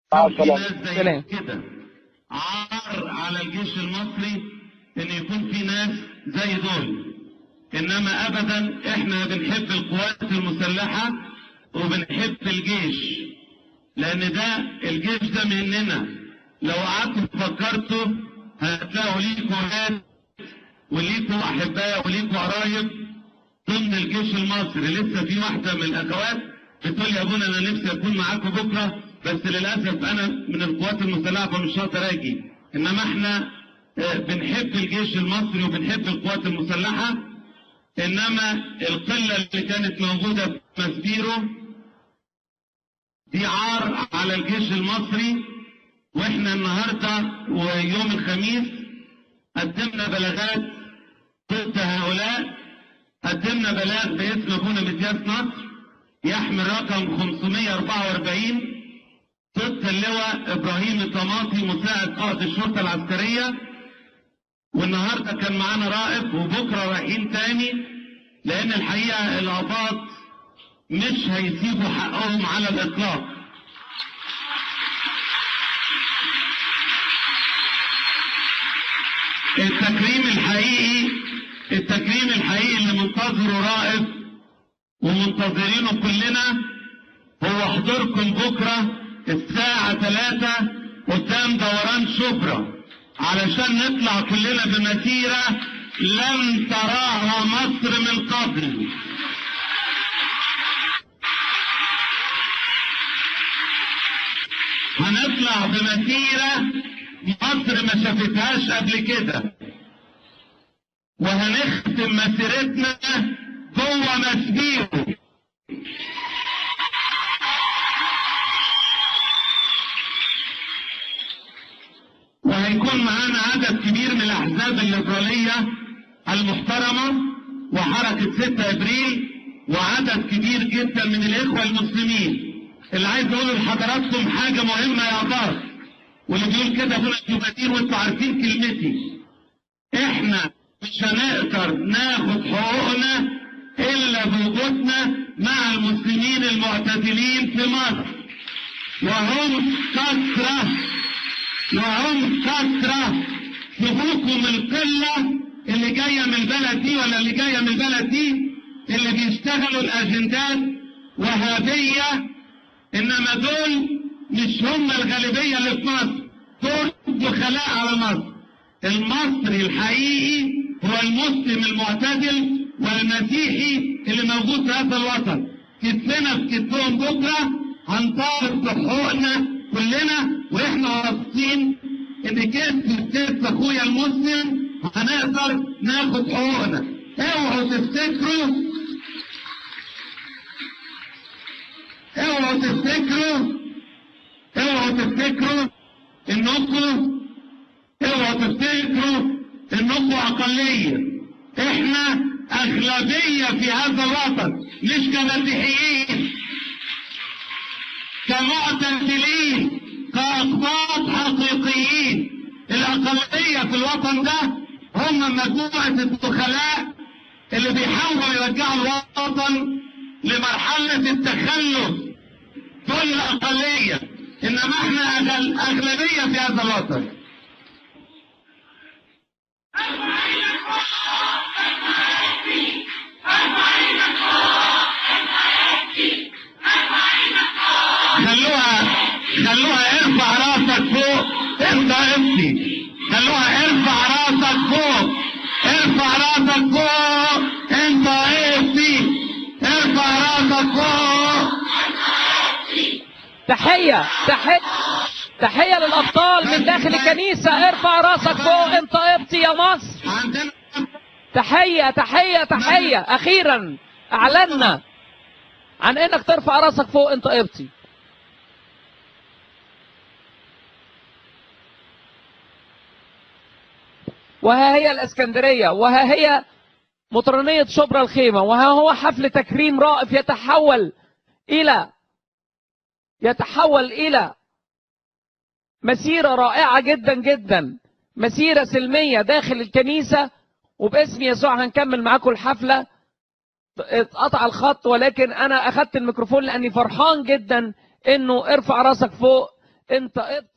مع كان في السلامة. ناس زي سلام. كده عار على الجيش المصري ان يكون في ناس زي دول انما ابدا احنا بنحب القوات المسلحة وبنحب الجيش لان ده الجيش ده مننا لو قعدتوا فكرتوا هتلاقوا ليكوا ناس وليكوا احباء وليكوا قرايب ضمن الجيش المصري لسه في واحده من الاخوات بتقول يا ابونا انا نفسي اكون معاكم بكره بس للاسف انا من القوات المسلحه فمش هقدر اجي انما احنا آه، بنحب الجيش المصري وبنحب القوات المسلحه انما القله اللي كانت موجوده في مسبيرو دي عار على الجيش المصري واحنا النهارده ويوم الخميس قدمنا بلاغات ضد هؤلاء قدمنا بلاغ باسم ابونا متياس نصر يحمل رقم 544 ضد اللواء ابراهيم الطماطي مساعد قائد الشرطه العسكريه والنهارده كان معانا رائد وبكره رايحين تاني لان الحقيقه الاباط مش هيسيبوا حقهم على الاطلاق التكريم الحقيقي التكريم الحقيقي اللي منتظره رائد ومنتظرينه كلنا هو حضوركم بكرة الساعة 3 قدام دوران شبرا علشان نطلع كلنا بمسيرة لم تراها مصر من قبل هنطلع بمسيرة مصر ما شافتهاش قبل كده وهنختم مسيرتنا جوه مسبيرو وهيكون معانا عدد كبير من الاحزاب الليبراليه المحترمه وحركه 6 ابريل وعدد كبير جدا من الاخوه المسلمين اللي عايز اقول لحضراتكم حاجه مهمه يا عباس واللي بيقول كده ابونا الجباتين وانتوا عارفين كلمتي احنا مش هنقدر ناخد حقوقنا الا بوجودنا مع المسلمين المعتدلين في مصر وهم كثره وهم كثرة سيبوكم القلة اللي جاية من البلد دي ولا اللي جاية من البلد دي اللي بيشتغلوا الأجندات وهابية إنما دول مش هم الغالبية اللي في مصر دول دخلاء على مصر المصري الحقيقي هو المسلم المعتدل والمسيحي اللي موجود في هذا الوطن كتفنا في كتفهم بكرة هنطالب بحقوقنا كلنا واحنا واثقين ان كتف في كتف اخويا المسلم هنقدر ناخد حقوقنا اوعوا تفتكروا اوعوا تفتكروا اوعوا تفتكروا انكم اوعوا تفتكروا انكم اقليه احنا اغلبيه في هذا الوطن مش كمسيحيين كمعتزلين كأقباط حقيقيين الأقلية في الوطن ده هم مجموعة الدخلاء اللي بيحاولوا يرجعوا الوطن لمرحلة التخلف دول الأقلية إنما إحنا أغل... أغلبية في هذا الوطن خلوها خلوها ارفع راسك فوق انت ابني خلوها ارفع راسك فوق ارفع راسك فوق انت ابني ارفع راسك فوق تحية تحية تحية للأبطال من داخل الكنيسة ارفع راسك فوق انت قبطي يا مصر عندنا تحية تحية تحية أخيرا أعلنا عن إنك ترفع راسك فوق أنت قبطي وها هي الإسكندرية وها هي مطرانية شبرا الخيمة وها هو حفل تكريم رائف يتحول إلى يتحول إلى مسيرة رائعة جدا جدا مسيرة سلمية داخل الكنيسة وباسم يسوع هنكمل معاكم الحفلة اتقطع الخط ولكن انا اخدت الميكروفون لاني فرحان جدا انه ارفع راسك فوق انت قبط